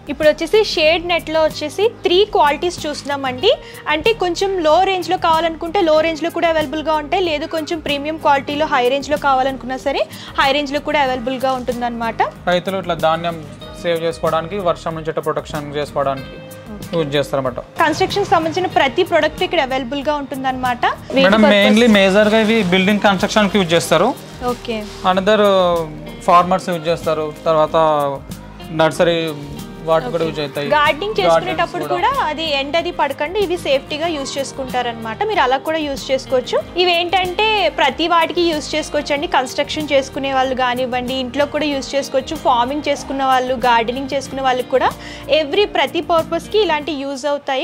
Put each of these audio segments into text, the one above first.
ఇప్పుడు వచ్చేసి షేడ్ నెట్లో వచ్చేసి త్రీ క్వాలిటీస్ చూస్తున్నామండి అంటే కొంచెం లో రేంజ్లో కావాలనుకుంటే లో రేంజ్లో కూడా అవైలబుల్గా ఉంటాయి లేదు కొంచెం ప్రీమియం క్వాలిటీలో హై రేంజ్లో కావాలనుకున్నా సరే హై రేంజ్లో కూడా అవైలబుల్గా ఉంటుందన్నమాట రైతులు ఇట్లా ధాన్యం సేవ్ చేసుకోవడానికి వర్షం నుంచి ఇట్లా ప్రొటెక్షన్ చేసుకోవడానికి యూజ్ చేస్తారన్నమాట కన్స్ట్రక్షన్ సంబంధించిన ప్రతి ప్రోడక్ట్ ఇక్కడ అవైలబుల్గా ఉంటుందన్నమాట మేడం మెయిన్లీ మేజర్గా ఇవి బిల్డింగ్ కన్స్ట్రక్షన్కి యూజ్ చేస్తారు ఓకే అనదర్ ఫార్మర్స్ యూజ్ చేస్తారు తర్వాత నర్సరీ వాటికి కూడా యూజ్ అవుతాయి గార్డెనింగ్ చేసుకునేటప్పుడు కూడా అది ఎండ్ అది పడకుండా ఇవి సేఫ్టీగా యూస్ చేసుకుంటారనమాట మీరు అలా కూడా యూస్ చేసుకోవచ్చు ఇవి ఏంటంటే ప్రతి వాటికి యూస్ చేసుకోవచ్చు అండి కన్స్ట్రక్షన్ చేసుకునే వాళ్ళు కానివ్వండి ఇంట్లో కూడా యూస్ చేసుకోవచ్చు ఫార్మింగ్ చేసుకున్న వాళ్ళు గార్డెనింగ్ చేసుకునే వాళ్ళకి కూడా ఎవ్రీ ప్రతి పర్పస్కి ఇలాంటి యూజ్ అవుతాయి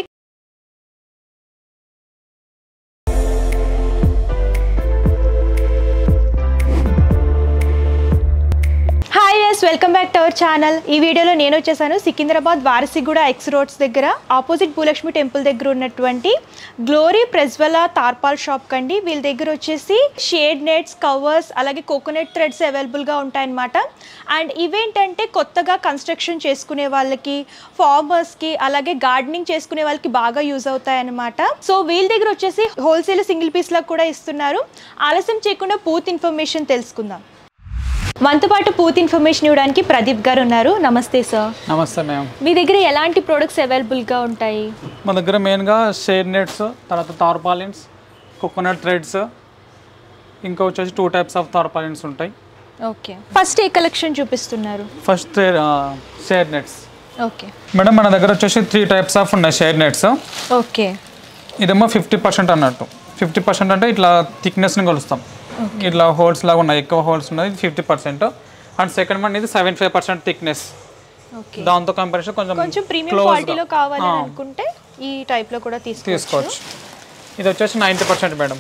hi yes welcome back to our channel ఈ వీడియోలో నేను వచ్చేసాను సికింద్రాబాద్ వారసిగూడ ఎక్స్ రోడ్స్ దగ్గర ఆపోజిట్ భూలక్ష్మి టెంపుల్ దగ్గర ఉన్నటువంటి గ్లోరీ ప్రెజ్వలా తార్పాల్ షాప్ కండి వీళ్ళ దగ్గర వచ్చేసి షేడ్ నెట్స్ కవర్స్ అలాగే కోకోనట్ థ్రెడ్స్ అవైలబుల్గా ఉంటాయన్నమాట అండ్ ఇవేంటంటే కొత్తగా కన్స్ట్రక్షన్ చేసుకునే వాళ్ళకి ఫార్మర్స్కి అలాగే గార్డెనింగ్ చేసుకునే వాళ్ళకి బాగా యూజ్ అవుతాయన్నమాట సో వీళ్ళ దగ్గర వచ్చేసి హోల్సేల్ సింగిల్ పీస్లో కూడా ఇస్తున్నారు ఆలస్యం చేయకుండా పూర్తి ఇన్ఫర్మేషన్ తెలుసుకుందాం మనతో పాటు పూర్తి ఇన్ఫర్మేషన్ ఇవ్వడానికి ప్రదీప్ గారు ఉన్నారు నమస్తే సార్ నమస్తే మ్యామ్ మీ దగ్గర ఎలాంటి ప్రొడక్ట్స్ అవైలబుల్గా ఉంటాయి మా దగ్గర మెయిన్గా షేడ్ నెట్స్ తర్వాత తార్పాలిన్స్ కోకోనట్ థ్రెడ్స్ ఇంకా వచ్చేసి టూ టైప్స్ ఆఫ్ తార్పాలిన్స్ ఉంటాయి ఓకే ఫస్ట్ ఏ కలెక్షన్ చూపిస్తున్నారు first shade nets okay madam మన దగ్గర వచ్చేసి త్రీ టైప్స్ ఆఫ్ ఉన్నాయి షేడ్ నెట్స్ ఓకే ఇదేమో ఫిఫ్టీ పర్సెంట్ అన్నట్టు ఫిఫ్టీ పర్సెంట్ అంటే ఇట్లా థిక్నెస్ని కొలుస్తాం ఇట్లా హోల్స్ లాగా ఉన్నాయి ఎక్కువ హోల్స్ ఉన్నాయి fifty percent and second one ఇది seventy five percent thickness okay దాంతో కంపారిజన్ కొంచెం కొంచెం ప్రీమియం close క్వాలిటీలో గా. కావాలి ఆ, అనుకుంటే ఈ టైప్లో కూడా తీసుకోవచ్చు తీసుకోవచ్చు ఇది వచ్చేసి నైంటీ పర్సెంట్ మేడం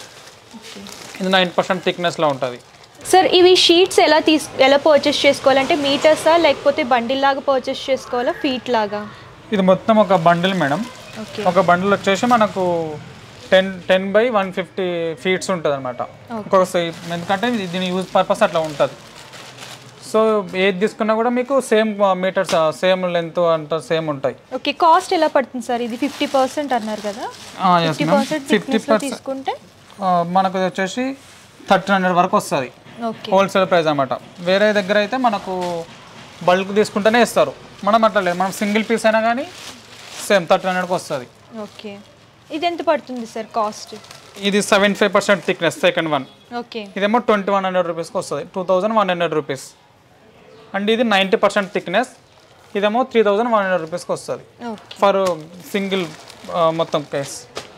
ఇది నైంటీ పర్సెంట్ థిక్నెస్లో ఉంటుంది సార్ ఇవి షీట్స్ ఎలా తీస్ ఎలా పర్చేస్ చేసుకోవాలంటే మీటర్సా లేకపోతే బండిల్ లాగా పర్చేస్ చేసుకోవాలా ఫీట్ లాగా ఇది మొత్తం ఒక బండిల్ మేడం ఓకే ఒక బండిల్ వచ్చేసి మనకు ten ten by one fifty feets ఉంటుంది అనమాట ఒక్కొక్క సై- ఎందుకంటే ఇది- దీని యూజ్ పర్పస్ అట్లా ఉంటుంది సో ఏది తీసుకున్నా కూడా మీకు సేమ్ మీటర్స్ సేమ్ లెంత్ అంత సేమ్ ఉంటాయి ఓకే కాస్ట్ ఎలా పడుతుంది సార్ ఇది ఫిఫ్టీ పర్సెంట్ అన్నారు కదా ఫిఫ్టీ పర్సెంట్ ఫిఫ్టీ థిక్నెస్లో పర్సెంట్ తీసుకుంటే మనకు ఇది వచ్చేసి థర్టీన్ హండ్రెడ్ వరకు వస్తుంది ఓకే హోల్సేల్ ప్రైస్ అనమాట వేరే దగ్గర అయితే మనకు బల్క్ తీసుకుంటేనే ఇస్తారు మనం అట్లా లేదు మనం సింగిల్ పీస్ అయినా కానీ సేమ్ థర్టీన్ హండ్రెడ్కి వస్తుంది ఓకే ఇది ఎంత పడుతుంది సార్ కాస్ట్ ఇది seventy five percent thickness second one okay ఇదేమో ట్వంటీ వన్ హండ్రెడ్ రూపీస్కి వస్తుంది two thousand one hundred rupees and ఇది నైంటీ పర్సెంట్ థిక్నెస్ ఇదేమో త్రీ థౌజండ్ వన్ హండ్రెడ్ రూపీస్కి వస్తుంది ఓకే ఫర్ సింగిల్ మొత్తం కేస్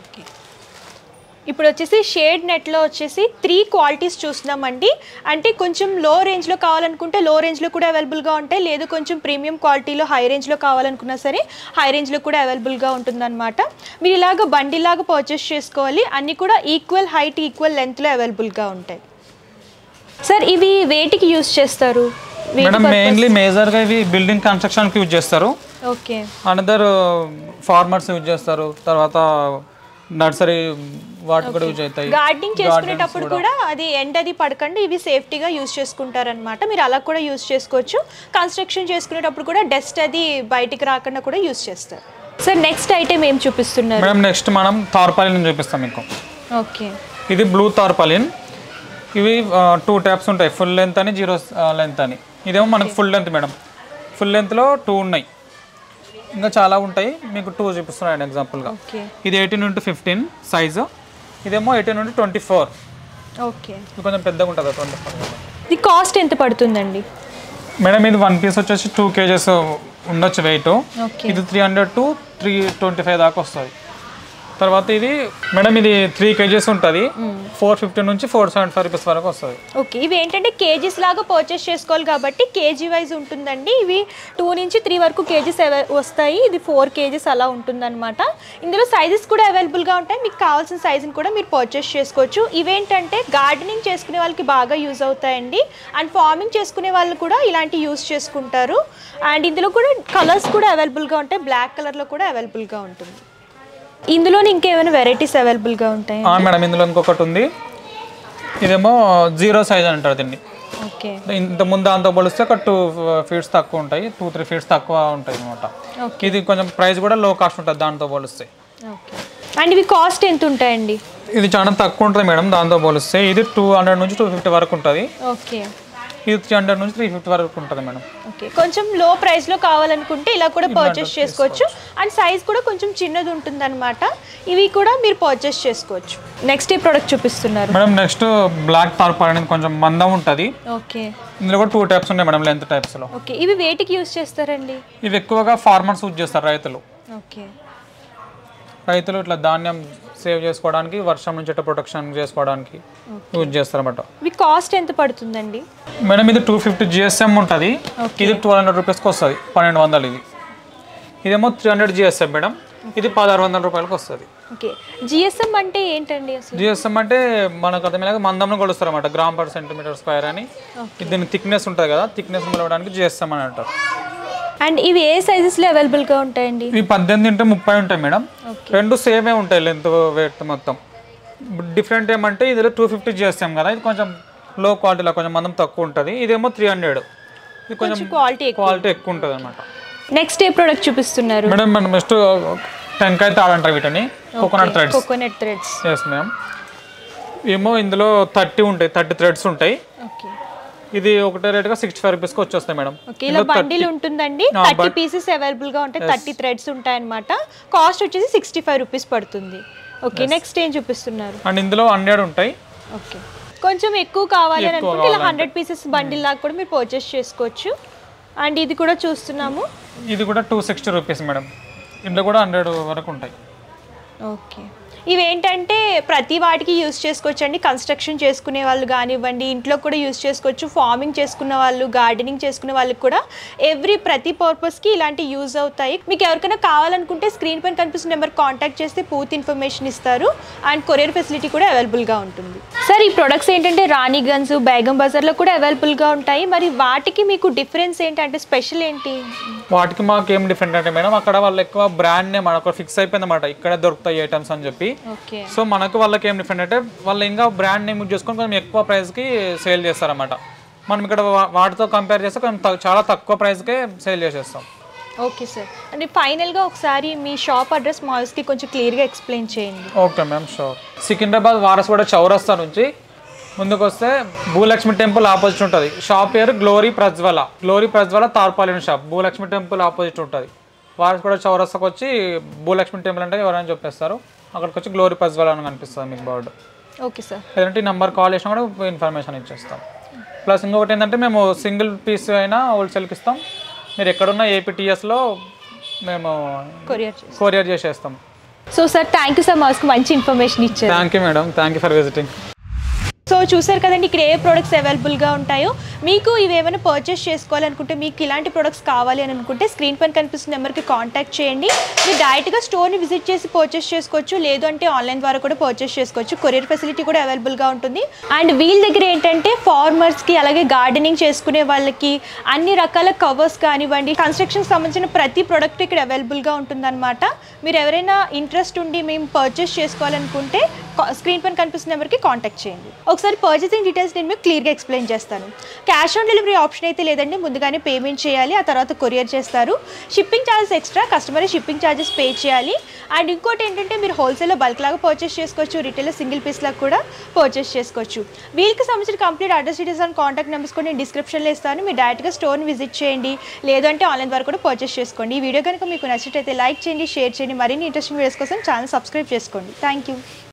ఇప్పుడు వచ్చేసి షేడ్ నెట్లో వచ్చేసి త్రీ క్వాలిటీస్ చూస్తున్నామండి అంటే కొంచెం లో రేంజ్లో కావాలనుకుంటే లో రేంజ్లో కూడా అవైలబుల్గా ఉంటాయి లేదు కొంచెం ప్రీమియం క్వాలిటీలో హై రేంజ్లో కావాలనుకున్నా సరే హై రేంజ్లో కూడా అవైలబుల్గా ఉంటుందన్నమాట మీరు ఇలాగ బండిలాగా పర్చేస్ చేసుకోవాలి అన్నీ కూడా ఈక్వల్ హైట్ ఈక్వల్ లెంత్లో అవైలబుల్గా ఉంటాయి సార్ ఇవి వేటికి యూస్ చేస్తారు మేడం మెయిన్లీ మేజర్గా ఇవి బిల్డింగ్ కన్స్ట్రక్షన్కి యూజ్ చేస్తారు ఓకే అనదర్ ఫార్మర్స్ యూజ్ చేస్తారు తర్వాత నర్సరీ వాటికి కూడా యూజ్ అవుతాయి గార్డెనింగ్ చేసుకునేటప్పుడు కూడా అది ఎండ్ అది పడకుండా ఇవి సేఫ్టీగా యూస్ చేసుకుంటారనమాట మీరు అలా కూడా యూస్ చేసుకోవచ్చు కన్స్ట్రక్షన్ చేసుకునేటప్పుడు కూడా డస్ట్ అది బయటికి రాకుండా కూడా యూస్ చేస్తారు సార్ నెక్స్ట్ ఐటెం ఏం చూపిస్తున్నారు మేడం నెక్స్ట్ మనం తార్పాలిన్ చూపిస్తాం మీకు ఓకే ఇది బ్లూ తార్పాలిన్ ఇవి టూ టైప్స్ ఉంటాయి ఫుల్ లెంత్ అని జీరో లెంత్ అని ఇదేమో మనకు ఫుల్ లెంత్ మేడం ఫుల్ లెంత్లో టూ ఉన్నాయి ఇంకా చాలా ఉంటాయి మీకు టూ చూపిస్తున్నాను ఎగ్జాంపుల్గా ఓకే ఇది ఎయిటీన్ ఇంటూ ఫిఫ్టీన్ సైజు ఇదేమో ఎయిటీన్ నుండి ట్వంటీ ఫోర్ ఓకే ఇది కొంచెం పెద్దగా ఉంటుంది ట్వంటీ ఫోర్ ఇది కాస్ట్ ఎంత పడుతుందండి మేడం ఇది వన్ పీస్ వచ్చేసి టూ కేజెస్ ఉండొచ్చు వెయిట్ ఓకే ఇది three hundred to three twenty five దాకా వస్తుంది తర్వాత ఇది మేడం ఇది త్రీ కేజీస్ ఉంటుంది ఫోర్ ఫిఫ్టీ నుంచి ఫోర్ సెవెంటీ ఫైవ్ రూపీస్ వరకు వస్తుంది ఓకే ఇవి ఏంటంటే కేజీస్ లాగా పర్చేస్ చేసుకోవాలి కాబట్టి కేజీ వైజ్ ఉంటుందండి ఇవి టూ నుంచి త్రీ వరకు కేజీస్ వస్తాయి ఇది ఫోర్ కేజీస్ అలా ఉంటుందన్నమాట ఇందులో సైజెస్ కూడా అవైలబుల్గా ఉంటాయి మీకు కావాల్సిన సైజుని కూడా మీరు పర్చేస్ చేసుకోవచ్చు ఇవేంటంటే గార్డెనింగ్ చేసుకునే వాళ్ళకి బాగా యూజ్ అవుతాయండి అండ్ ఫార్మింగ్ చేసుకునే వాళ్ళు కూడా ఇలాంటి యూజ్ చేసుకుంటారు అండ్ ఇందులో కూడా కలర్స్ కూడా అవైలబుల్గా ఉంటాయి బ్లాక్ కలర్లో కూడా అవైలబుల్గా ఉంటుంది ఇందులోని ఇంకేమైనా వెరైటీస్ అవైలబుల్గా ఉంటాయి ఆ, మేడం ఇందులో ఇంకొకటి ఉంది ఇదేమో జీరో సైజ్ అంటారు దీన్ని ఓకే ఇంత ముందు దాంతో పోలిస్తే ఒక టూ ఫీట్స్ తక్కువ ఉంటాయి టూ త్రీ ఫీట్స్ తక్కువ ఉంటాయి అనమాట ఓకే ఇది కొంచెం ప్రైస్ కూడా లో కాస్ట్ ఉంటుంది దాంతో పోలిస్తే ఓకే అండ్ ఇవి కాస్ట్ ఎంత ఉంటాయండి ఇది చాలా తక్కువ ఉంటుంది మేడం దాంతో పోలిస్తే ఇది టూ హండ్రెడ్ నుంచి టూ ఫిఫ్టీ వరకు ఉంటుంది ఓకే ఇది త్రీ హండ్రెడ్ నుంచి త్రీ ఫిఫ్టీ వరకు ఉంటుంది మేడం ఓకే కొంచెం లో ప్రైస్ లో కావాలనుకుంటే ఇలా కూడా పర్చేస్ చేసుకోవచ్చు అండ్ సైజ్ కూడా కొంచెం చిన్నది ఉంటుందన్నమాట ఇవి కూడా మీరు పర్చేస్ చేసుకోవచ్చు నెక్స్ట్ ఈ ప్రోడక్ట్ చూపిస్తున్నారు మేడం నెక్స్ట్ బ్లాక్ టార్పాల్ అనేది కొంచెం మందం ఉంటుంది ఓకే ఇందులో కూడా టూ టైప్స్ ఉన్నాయి మేడం లెంత్ టైప్స్లో ఓకే ఇవి వేటికి యూస్ చేస్తారండి ఇవి ఎక్కువగా ఫార్మర్స్ యూజ్ చేస్తారు రైతులు ఓకే రైతులు ఇట్లా ధాన్యం సేవ్ చేసుకోవడానికి వర్షం నుంచి ఇట్లా ప్రొటెక్షన్ చేసుకోవడానికి యూజ్ చేస్తారు అన్నమాట ఇవి కాస్ట్ ఎంత పడుతుందండి మేడం ఇది టూ ఫిఫ్టీ జిఎస్ఎం ఉంటుంది ఇది టూ హండ్రెడ్ రూపీస్కి వస్తుంది పన్నెండు వందలు ఇది ఇదేమో త్రీ హండ్రెడ్ జిఎస్ఎం మేడం ఇది పదహారు వందల రూపాయలకి వస్తుంది ఓకే జిఎస్ఎం అంటే ఏంటండి అసలు జిఎస్ఎం అంటే మనకు అర్థమయ్యేలాగా మందంలో కొలుస్తారు అనమాట గ్రామ్ పర్ సెంటీమీటర్ స్క్వేర్ అని దీని థిక్నెస్ ఉంటుంది కదా థిక్నెస్ కొలవడానికి జిఎస్ఎం అని అంటారు అండ్ ఇవి ఏ సైజెస్లో అవైలబుల్గా ఉంటాయండి ఇవి పద్దెనిమిది ఉంటే ముప్పై ఉంటాయి మేడం రెండు సేమే ఉంటాయి లెంత్ వెయిట్ మొత్తం డిఫరెంట్ ఏమంటే ఇదిలో టూ ఫిఫ్టీ జిఎస్ఎం కదా ఇది కొంచెం లో క్వాలిటీలో కొంచెం మందం తక్కువ ఉంటుంది ఇదేమో త్రీ హండ్రెడ్ ఇది కొంచెం క్వాలిటీ క్వాలిటీ ఎక్కువ ఉంటుంది అనమాట నెక్స్ట్ ఏ ప్రోడక్ట్ చూపిస్తున్నారు మేడం మనం నెక్స్ట్ టెంకాయ తాడంటారు వీటిని coconut threads coconut threads yes ma'am ఏమో ఇందులో థర్టీ ఉంటాయి థర్టీ థ్రెడ్స్ ఉంటాయి ఓకే ఇది ఒకటే రేట్గా సిక్స్టీ ఫైవ్ రూపీస్కి వచ్చేస్తాయి మేడం ఓకే ఇలా బండిల్ ఉంటుందండి థర్టీ పీసెస్ అవైలబుల్ గా ఉంటాయి థర్టీ థ్రెడ్స్ ఉంటాయి అనమాట కాస్ట్ వచ్చేసి సిక్స్టీ ఫైవ్ రూపీస్ పడుతుంది ఓకే నెక్స్ట్ ఏం చూపిస్తున్నారు అండ్ ఇందులో హండ్రెడ్ ఉంటాయి ఓకే కొంచెం ఎక్కువ కావాలి అని అనుకుంటే ఇలా హండ్రెడ్ పీసెస్ బండిల్ లాగా కూడా మీరు పర్చేస్ చేసుకోవచ్చు అండ్ ఇది కూడా చూస్తున్నాము ఇది కూడా టూ సిక్స్టీ రూపీస్ మేడం ఇందులో కూడా హండ్రెడ్ వరకు ఉంటాయి ఓకే ఇవేంటంటే ప్రతి వాటికి యూస్ చేసుకోవచ్చు అండి కన్స్ట్రక్షన్ చేసుకునే వాళ్ళు కానివ్వండి ఇంట్లో కూడా యూస్ చేసుకోవచ్చు ఫార్మింగ్ చేసుకున్న వాళ్ళు గార్డెనింగ్ చేసుకునే వాళ్ళకి కూడా ఎవ్రీ ప్రతి పర్పస్కి ఇలాంటి యూజ్ అవుతాయి మీకు ఎవరికైనా కావాలనుకుంటే స్క్రీన్ పైన కనిపిస్తున్న నెంబర్ కాంటాక్ట్ చేస్తే పూర్తి ఇన్ఫర్మేషన్ ఇస్తారు అండ్ కొరియర్ ఫెసిలిటీ కూడా అవైలబుల్గా ఉంటుంది సార్ ఈ ప్రొడక్ట్స్ ఏంటంటే రాణిగంజ్ బేగం బజార్లో కూడా అవైలబుల్గా ఉంటాయి మరి వాటికి మీకు డిఫరెన్స్ ఏంటంటే స్పెషల్ ఏంటి వాటికి మాకు ఏం డిఫరెంట్ అంటే మేడం అక్కడ వాళ్ళు ఎక్కువ బ్రాండ్ నేమ్ అక్కడ ఫిక్స్ అయిపోయింది అనమాట ఇక్కడే దొరుకుతాయి ఐటమ్స్ అని చెప్పి ఓకే సో మనకు వాళ్ళకి ఏం డిఫరెంట్ అంటే వాళ్ళు ఇంకా బ్రాండ్ నేమ్ యూజ్ చేసుకొని కొంచెం ఎక్కువ ప్రైస్కి సేల్ చేస్తారన్నమాట మనం ఇక్కడ వా- వాటితో కంపేర్ చేస్తే కొంచెం త- చాలా తక్కువ ప్రైస్కే సేల్ చేసేస్తాం ఓకే సార్ అంటే ఫైనల్గా ఒకసారి మీ షాప్ అడ్రస్ మాల్స్కి కొంచెం క్లియర్గా ఎక్స్ప్లెయిన్ చేయండి okay ma'am sure Secunderabad Warasiguda చౌరస్తా నుంచి ముందుకు వస్తే భూలక్ష్మి టెంపుల్ ఆపోజిట్ ఉంటుంది షాప్ పేరు Glory Prajwala Glory Prajwala tarpaulin shop Bhulakshmi temple opposite ఉంటుంది వారసుగూడ చౌరస్తాకు వచ్చి భూలక్ష్మి టెంపుల్ అంటే ఎవరైనా చెప్పేస్తారు అక్కడికి వచ్చి గ్లోరీ ప్రజ్వల అని కనిపిస్తుంది మీకు బోర్డు ఓకే సార్ లేదంటే ఈ నెంబర్ కాల్ చేసినా కూడా ఇన్ఫర్మేషన్ ఇచ్చేస్తాం ప్లస్ ఇంకొకటి ఏంటంటే మేము సింగిల్ పీస్ అయినా హోల్సేల్కి ఇస్తాం మీరు ఎక్కడున్న ఏపీటీఎస్లో మేము కొరియర్ చేసి కొరియర్ చేసేస్తాం so sir thank you sir మాస్కి మంచి ఇన్ఫర్మేషన్ ఇచ్చారు thank you madam thank you for visiting so చూసారు కదండి ఇక్కడ ఏ ప్రొడక్ట్స్ అవైలబుల్గా ఉంటాయో మీకు ఇవేమైనా పర్చేస్ చేసుకోవాలనుకుంటే మీకు ఇలాంటి ప్రొడక్ట్స్ కావాలి అని అనుకుంటే స్క్రీన్ పైన కనిపిస్తున్న నెంబర్కి కాంటాక్ట్ చేయండి మీరు డైరెక్ట్గా స్టోర్ని విజిట్ చేసి పర్చేస్ చేసుకోవచ్చు లేదు అంటే ఆన్లైన్ ద్వారా కూడా పర్చేస్ చేసుకోవచ్చు కొరియర్ ఫెసిలిటీ కూడా అవైలబుల్గా ఉంటుంది అండ్ వీళ్ళ దగ్గర ఏంటంటే ఫార్మర్స్కి అలాగే గార్డెనింగ్ చేసుకునే వాళ్ళకి అన్ని రకాల కవర్స్ కానివ్వండి కన్స్ట్రక్షన్కి సంబంధించిన ప్రతి ప్రోడక్ట్ ఇక్కడ అవైలబుల్గా ఉంటుందన్నమాట మీరు ఎవరైనా ఇంట్రెస్ట్ ఉండి మేము పర్చేస్ చేసుకోవాలనుకుంటే స్క్రీన్ పైన కనిపిస్తున్న నెంబర్కి కాంటాక్ట్ చేయండి ఒకసారి పర్చేసింగ్ డీటెయిల్స్ నేను మీకు క్లియర్గా ఎక్స్ప్లెయిన్ చేస్తాను క్యాష్ ఆన్ డెలివరీ ఆప్షన్ అయితే లేదండి ముందుగానే పేమెంట్ చేయాలి ఆ తర్వాత కొరియర్ చేస్తారు shipping charges extra customer shipping charges pay చేయాలి అండ్ ఇంకోటి ఏంటంటే మీరు హోల్సేల్లో బల్క్ లాగా పర్చేస్ చేసుకోవచ్చు రిటైల్ సింగిల్ పీస్ లాగా కూడా పర్చేస్ చేసుకోవచ్చు వీళ్ళకి సంబంధించిన complete address details and contact numbers కూడా నేను డిస్క్రిప్షన్లో ఇస్తాను మీరు డైరెక్ట్గా స్టోర్ని విజిట్ చేయండి లేదంటే ఆన్లైన్ ద్వారా కూడా పర్చేస్ చేసుకోండి ఈ వీడియో కనుక మీకు నచ్చినట్టయితే లైక్ చేయండి షేర్ చేయండి మరిన్ని ఇంట్రెస్టింగ్ వీడియోస్ కోసం ఛానల్ సబ్స్క్రైబ్ చేసుకోండి థ్యాంక్ యూ